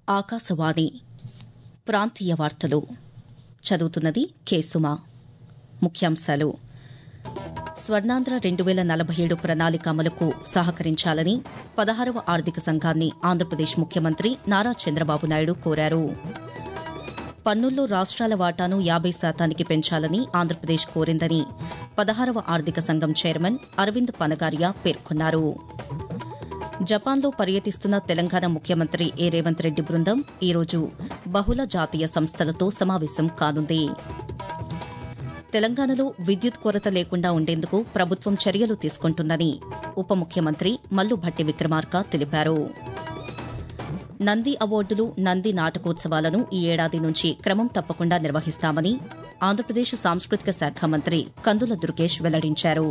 ఆకాశవాణి ప్రాంతీయ వార్తలు చదువుతున్నది కేసుమా ముఖ్యాంశాలు స్వర్ణాంధ్ర రెండు వేల నలభై ఏడు ప్రణాళిక అమలుకు సహకరించాలని పదహారవ ఆర్థిక సంఘాన్ని ఆంధ్రప్రదేశ్ ముఖ్యమంత్రి నారా చంద్రబాబు నాయుడు కోరారు పన్నుల్లో రాష్ట్రాల వాటాను యాబై శాతానికి పెంచాలని ఆంధ్రప్రదేశ్ కోరిందని పదహారవ ఆర్థిక సంఘం చైర్మన్ అరవింద్ పనగారియా పేర్కొన్నారు జపాన్లో పర్యటిస్తున్న తెలంగాణ ముఖ్యమంత్రి ఏ రేవంత్ రెడ్డి బృందం ఈరోజు బహుళ జాతీయ సంస్థలతో సమావేశం కానుంది తెలంగాణలో విద్యుత్ కొరత లేకుండా ఉండేందుకు ప్రభుత్వం చర్యలు తీసుకుంటుందని ఉప ముఖ్యమంత్రి మల్లుభట్టి విక్రమార్క తెలిపారు నంది అవార్డులు నంది నాటకోత్సవాలను ఈ ఏడాది నుంచి క్రమం తప్పకుండా నిర్వహిస్తామని ఆంధ్రప్రదేశ్ సాంస్కృతిక శాఖ మంత్రి కందుల దుర్గేష్ వెల్లడించారు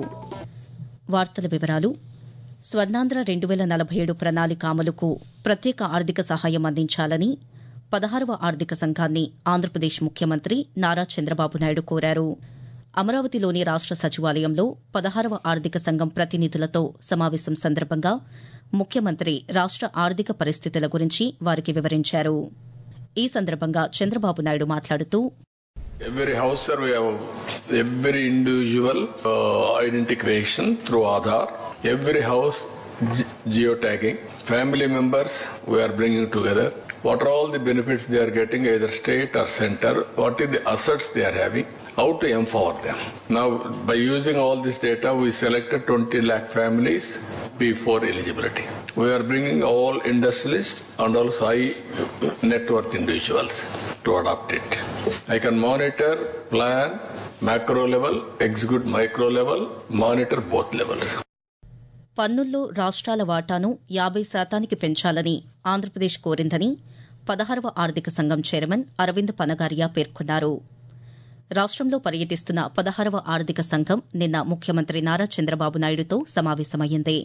వార్తల వివరాలు స్వర్ణాంధ్ర రెండు వేల నలభై ఏడు ప్రణాళిక అమలుకు ప్రత్యేక ఆర్థిక సహాయం అందించాలని పదహారవ ఆర్థిక సంఘాన్ని ఆంధ్రప్రదేశ్ ముఖ్యమంత్రి నారా చంద్రబాబు నాయుడు కోరారు అమరావతిలోని రాష్ట సచివాలయంలో పదహారవ ఆర్థిక సంఘం ప్రతినిధులతో సమావేశం సందర్భంగా ముఖ్యమంత్రి రాష్ట ఆర్థిక పరిస్థితుల గురించి వారికి వివరించారు ఈ సందర్భంగా చంద్రబాబు నాయుడు మాట్లాడుతూ Every house survey of every individual uh, identification through Aadhaar, every house ge- geotagging, family members we are bringing together. What are all the benefits they are getting, either state or center? What are the assets they are having? How to empower them? Now, by using all this data, we selected 20 lakh families before eligibility. We are bringing all industrialists and also high net worth individuals to adopt it. I can monitor, plan, macro level, execute micro level, monitor both levels. పన్నుల్లో రాష్ట్రాల వాటాను యాబై శాతానికి పెంచాలని ఆంధ్రప్రదేశ్ కోరిందని పదహారవ ఆర్థిక సంఘం chairman Arvind Panagariya పేర్కొన్నారు రాష్టంలో పర్యటిస్తున్న పదహారవ ఆర్థిక సంఘం నిన్న ముఖ్యమంత్రి నారా చంద్రబాబు నాయుడుతో సమావేశమైంది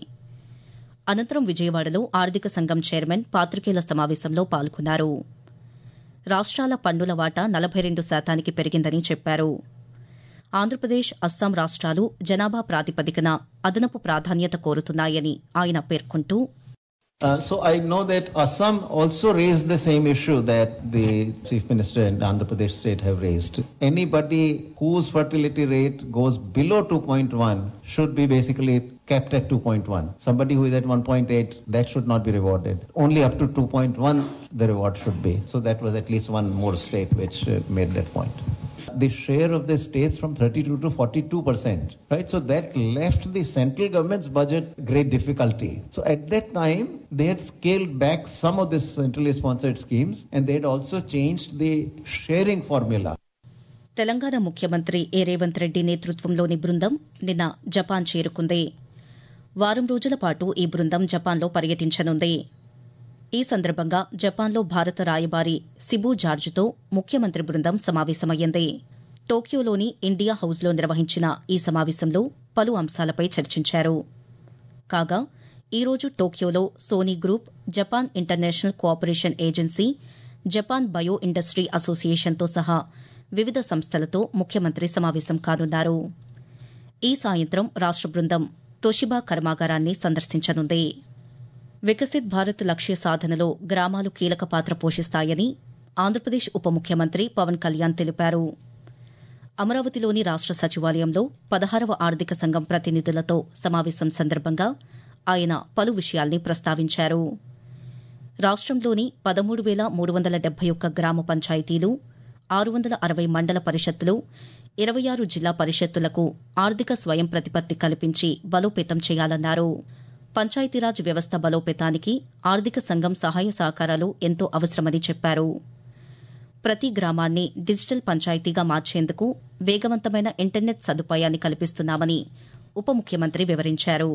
అనంతరం విజయవాడలో ఆర్థిక సంఘం చైర్మన్ పాత్రికేయుల సమావేశంలో పాల్గొన్నారు రాష్ట్రాల పన్నుల వాటా నలభై రెండు శాతానికి పెరిగిందని చెప్పారు ఆంధ్రప్రదేశ్ అస్సాం రాష్ట్రాలు జనాభా ప్రాతిపదికన అదనపు ప్రాధాన్యత కోరుతున్నాయని ఆయన పేర్కొంటూ Uh, so I know that Assam also raised the same issue that the Chief Minister and Andhra Pradesh state have raised. Anybody whose fertility rate goes below 2.1 should be basically kept at 2.1. Somebody who is at 1.8, that should not be rewarded. Only up to 2.1 the reward should be. So that was at least one more state which uh, made that point the share of the states from 32 to 42 percent, right? So that left the central government's budget great difficulty. So at that time, they had scaled back some of these centrally sponsored schemes and they had also changed the sharing formula. Telangana ముఖ్యమంత్రి ఏ రేవంత్ రెడ్డి నేతృత్వంలోని బృందం నిన్న Japan చేరుకుంది వారం రోజుల పాటు ఈ బృందం జపాన్లో పర్యటించనుంది ఈ సందర్భంగా జపాన్లో భారత రాయబారి సిబు జార్జ్తో ముఖ్యమంత్రి బృందం సమావేశమయ్యింది టోక్యోలోని ఇండియా హౌస్లో నిర్వహించిన ఈ సమావేశంలో పలు అంశాలపై చర్చించారు కాగా ఈరోజు టోక్యోలో Sony group Japan international cooperation agency Japan bio industry అసోసియేషన్తో సహా వివిధ సంస్థలతో ముఖ్యమంత్రి సమావేశం కానున్నారు ఈ సాయంత్రం రాష్ట బృందం తోషిబా కర్మాగారాన్ని సందర్శించనుంది వికసిత్ భారత్ లక్ష్య సాధనలో గ్రామాలు కీలక పాత్ర పోషిస్తాయని ఆంధ్రప్రదేశ్ ఉప ముఖ్యమంత్రి పవన్ కళ్యాణ్ తెలిపారు అమరావతిలోని రాష్ట సచివాలయంలో పదహారవ ఆర్థిక సంఘం ప్రతినిధులతో సమావేశం సందర్భంగా ఆయన పలు విషయాల్ని ప్రస్తావించారు రాష్టంలోని పదమూడు వేల మూడు వందల డెబ్బై ఒక్క గ్రామ పంచాయతీలు ఆరు వందల అరవై మండల పరిషత్తులు ఇరవై ఆరు జిల్లా పరిషత్తులకు ఆర్థిక స్వయం ప్రతిపత్తి కల్పించి బలోపేతం చేయాలన్నారు పంచాయతీరాజ్ వ్యవస్థ బలోపేతానికి ఆర్థిక సంఘం సహాయ సహకారాలు ఎంతో అవసరమని చెప్పారు ప్రతి గ్రామాన్ని డిజిటల్ పంచాయతీగా మార్చేందుకు వేగవంతమైన ఇంటర్నెట్ సదుపాయాన్ని కల్పిస్తున్నామని ఉప ముఖ్యమంత్రి వివరించారు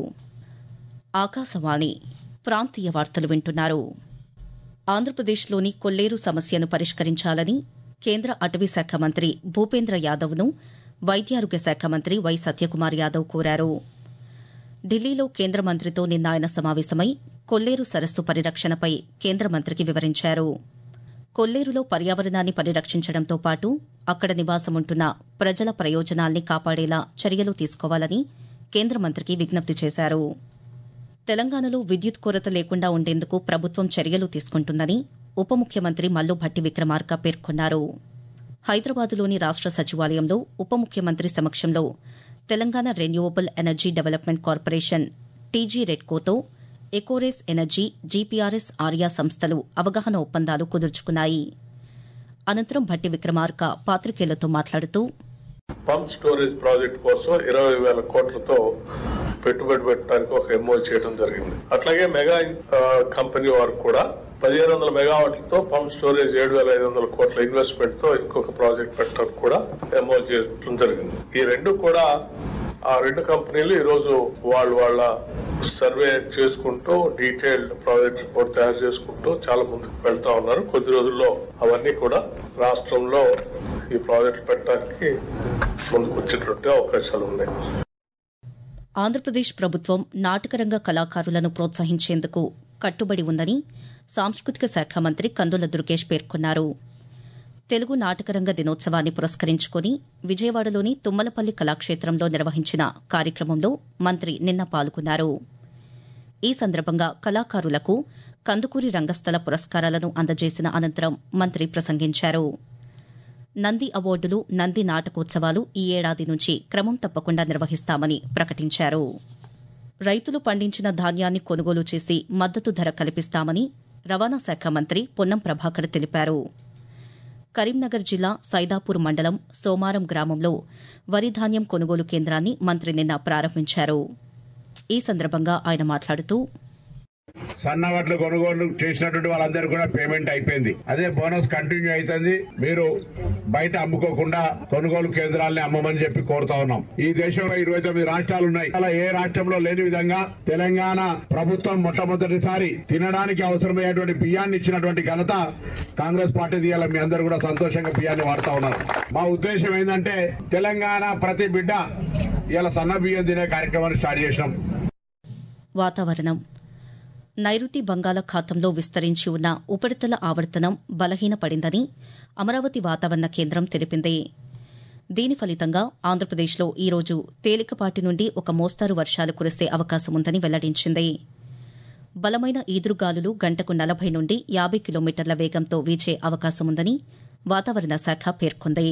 ఆకాశవాణి ప్రాంతీయ వార్తలు వింటున్నారు ఆంధ్రప్రదేశ్లోని కొల్లేరు సమస్యను పరిష్కరించాలని కేంద్ర అటవీ శాఖ మంత్రి భూపేంద్ర యాదవ్ను వైద్యారోగ్య శాఖ మంత్రి వై సత్యకుమార్ యాదవ్ కోరారు ఢిల్లీలో కేంద్ర మంత్రితో నిన్న ఆయన సమావేశమై కొల్లేరు సరస్సు పరిరక్షణపై కేంద్ర మంత్రికి వివరించారు కొల్లేరులో పర్యావరణాన్ని పరిరక్షించడంతో పాటు అక్కడ నివాసముంటున్న ప్రజల ప్రయోజనాల్ని కాపాడేలా చర్యలు తీసుకోవాలని కేంద్ర మంత్రికి విజ్ఞప్తి చేశారు తెలంగాణలో విద్యుత్ కొరత లేకుండా ఉండేందుకు ప్రభుత్వం చర్యలు తీసుకుంటుందని ఉప ముఖ్యమంత్రి మల్లు భట్టి విక్రమార్క పేర్కొన్నారు హైదరాబాదులోని రాష్ట సచివాలయంలో ఉప ముఖ్యమంత్రి సమక్షంలో Telangana renewable energy development corporation TG రెడ్కోతో ఎకోరేస్ ఎనర్జీ జీపీఆర్ఎస్ ఆర్యా సంస్థలు అవగాహన ఒప్పందాలు కుదుర్చుకున్నాయి అనంతరం భట్టి విక్రమార్క పాత్రికేయులతో మాట్లాడుతూ పంప్ స్టోరేజ్ ప్రాజెక్ట్ కోసం ఇరవై వేల కోట్లతో పెట్టుబడి పెట్టడానికి ఒక ఎంఓ చేయడం జరిగింది అట్లాగే మెగా ఆ, కంపెనీ వారు కూడా పదిహేను వందల మెగావాట్లతో పంప్ స్టోరేజ్ ఏడు వేల ఐదు వందల కోట్ల ఇన్వెస్ట్మెంట్ తో ఇంకొక ప్రాజెక్ట్ పెట్టడానికి కూడా ఎంఓ చేయడం జరిగింది ఈ రెండు కూడా ఆ రెండు కంపెనీలు ఈ రోజు వాళ్ళు వాళ్ళ సర్వే చేసుకుంటూ డీటెయిల్డ్ ప్రాజెక్ట్ రిపోర్ట్ తయారు చేసుకుంటూ చాలా ముందుకు వెళ్తా ఉన్నారు కొద్ది రోజుల్లో అవన్నీ కూడా రాష్ట్రంలో ఈ ప్రాజెక్టులు పెట్టడానికి ముందుకు వచ్చేటువంటి అవకాశాలు ఉన్నాయి ఆంధ్రప్రదేశ్ ప్రభుత్వం నాటకరంగ కళాకారులను ప్రోత్సహించేందుకు కట్టుబడి ఉందని సాంస్కృతిక శాఖ మంత్రి కందుల దుర్గేష్ పేర్కొన్నారు తెలుగు నాటకరంగ దినోత్సవాన్ని పురస్కరించుకుని విజయవాడలోని తుమ్మలపల్లి కళాక్షేత్రంలో నిర్వహించిన కార్యక్రమంలో మంత్రి నిన్న పాల్గొన్నారు ఈ సందర్భంగా కళాకారులకు కందుకూరి రంగస్థల పురస్కారాలను అందజేసిన అనంతరం మంత్రి ప్రసంగించారు నంది అవార్డులు నంది నాటకోత్సవాలు ఈ ఏడాది నుంచి క్రమం తప్పకుండా నిర్వహిస్తామని ప్రకటించారు రైతులు పండించిన ధాన్యాన్ని కొనుగోలు చేసి మద్దతు ధర కల్పిస్తామని రవాణా శాఖ మంత్రి పొన్నం ప్రభాకర్ తెలిపారు కరీంనగర్ జిల్లా సైదాపూర్ మండలం సోమారం గ్రామంలో వరి ధాన్యం కొనుగోలు కేంద్రాన్ని మంత్రి నిన్న ప్రారంభించారు ఈ సందర్భంగా ఆయన మాట్లాడుతూ సన్నవడ్లు కొనుగోలు చేసినటువంటి వాళ్ళందరూ కూడా పేమెంట్ అయిపోయింది అదే బోనస్ కంటిన్యూ అవుతుంది మీరు బయట అమ్ముకోకుండా కొనుగోలు కేంద్రాలని అమ్మమని చెప్పి కోరుతా ఉన్నాం ఈ దేశంలో ఇరవై తొమ్మిది రాష్ట్రాలు ఉన్నాయి అలా ఏ రాష్ట్రంలో లేని విధంగా తెలంగాణ ప్రభుత్వం మొట్టమొదటిసారి తినడానికి అవసరమయ్యేటువంటి బియ్యాన్ని ఇచ్చినటువంటి ఘనత కాంగ్రెస్ పార్టీ తీయాల మీ అందరూ కూడా సంతోషంగా బియ్యాన్ని వాడుతా ఉన్నారు మా ఉద్దేశం ఏంటంటే తెలంగాణ ప్రతి బిడ్డ ఇలా సన్న బియ్యం తినే కార్యక్రమాన్ని స్టార్ట్ చేసినాం వాతావరణం నైరుతి బంగాళాఖాతంలో విస్తరించి ఉన్న ఉపరితల ఆవర్తనం బలహీనపడిందని అమరావతి వాతావరణ కేంద్రం తెలిపింది దీని ఫలితంగా ఆంధ్రప్రదేశ్లో ఈరోజు తేలికపాటి నుండి ఒక మోస్తారు వర్షాలు కురిసే అవకాశముందని వెల్లడించింది బలమైన ఈదురుగాలులు గంటకు నలభై నుండి యాబై కిలోమీటర్ల వేగంతో వీచే అవకాశముందని వాతావరణ శాఖ పేర్కొంది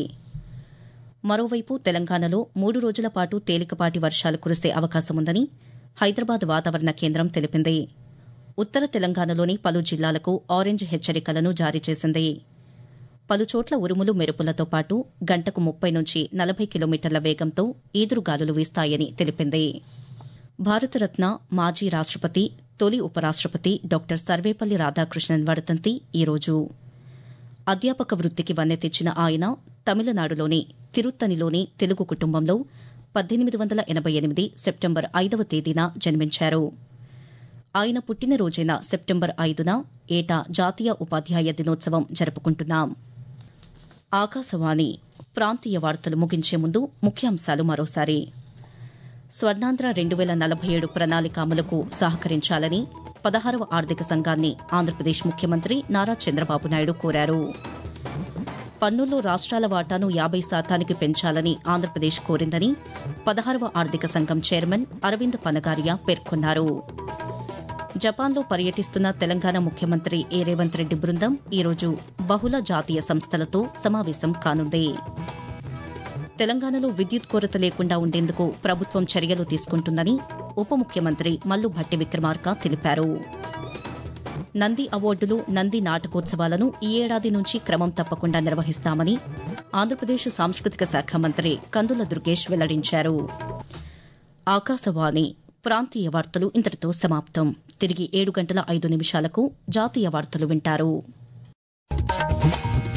మరోవైపు తెలంగాణలో మూడు రోజుల పాటు తేలికపాటి వర్షాలు కురిసే అవకాశముందని హైదరాబాద్ వాతావరణ కేంద్రం తెలిపింది ఉత్తర తెలంగాణలోని పలు జిల్లాలకు ఆరెంజ్ హెచ్చరికలను జారీ చేసింది పలుచోట్ల ఉరుములు మెరుపులతో పాటు గంటకు ముప్పై నుంచి నలభై కిలోమీటర్ల వేగంతో ఈదురుగాలులు వీస్తాయని తెలిపింది భారతరత్న మాజీ రాష్టపతి తొలి ఉపరాష్టపతి డాక్టర్ సర్వేపల్లి రాధాకృష్ణన్ వర్ధంతి ఈరోజు అధ్యాపక వృత్తికి వన్నె తెచ్చిన ఆయన తమిళనాడులోని తిరుత్తనిలోని తెలుగు కుటుంబంలో పద్దెనిమిది వందల ఎనబై ఎనిమిది సెప్టెంబర్ ఐదవ తేదీన జన్మించారు ఆయన పుట్టినరోజైన సెప్టెంబర్ ఐదున ఏటా జాతీయ ఉపాధ్యాయ దినోత్సవం జరుపుకుంటున్నాం ఆకాశవాణి ప్రాంతీయ వార్తలు ముగించే ముందు ముఖ్యాంశాలు మరోసారి స్వర్ణాంధ్ర రెండు వేల నలభై ఏడు ప్రణాళిక అమలుకు సహకరించాలని పదహారవ ఆర్థిక సంఘాన్ని ఆంధ్రప్రదేశ్ ముఖ్యమంత్రి నారా చంద్రబాబు నాయుడు కోరారు పన్నుల్లో రాష్ట్రాల వాటాను యాబై శాతానికి పెంచాలని ఆంధ్రప్రదేశ్ కోరిందని పదహారవ ఆర్థిక సంఘం చైర్మన్ అరవింద్ పనగారియా పేర్కొన్నారు జపాన్లో పర్యటిస్తున్న తెలంగాణ ముఖ్యమంత్రి ఏ రేవంత్ రెడ్డి బృందం ఈరోజు బహుళ జాతీయ సంస్థలతో సమావేశం కానుంది తెలంగాణలో విద్యుత్ కొరత లేకుండా ఉండేందుకు ప్రభుత్వం చర్యలు తీసుకుంటుందని ఉప ముఖ్యమంత్రి మల్లు భట్టి విక్రమార్క తెలిపారు నంది అవార్డులు నంది నాటకోత్సవాలను ఈ ఏడాది నుంచి క్రమం తప్పకుండా నిర్వహిస్తామని ఆంధ్రప్రదేశ్ సాంస్కృతిక శాఖ మంత్రి కందుల దుర్గేష్ వెల్లడించారు ఆకాశవాణి ప్రాంతీయ వార్తలు ఇంతటితో సమాప్తం తిరిగి ఏడు గంటల ఐదు నిమిషాలకు జాతీయ వార్తలు వింటారు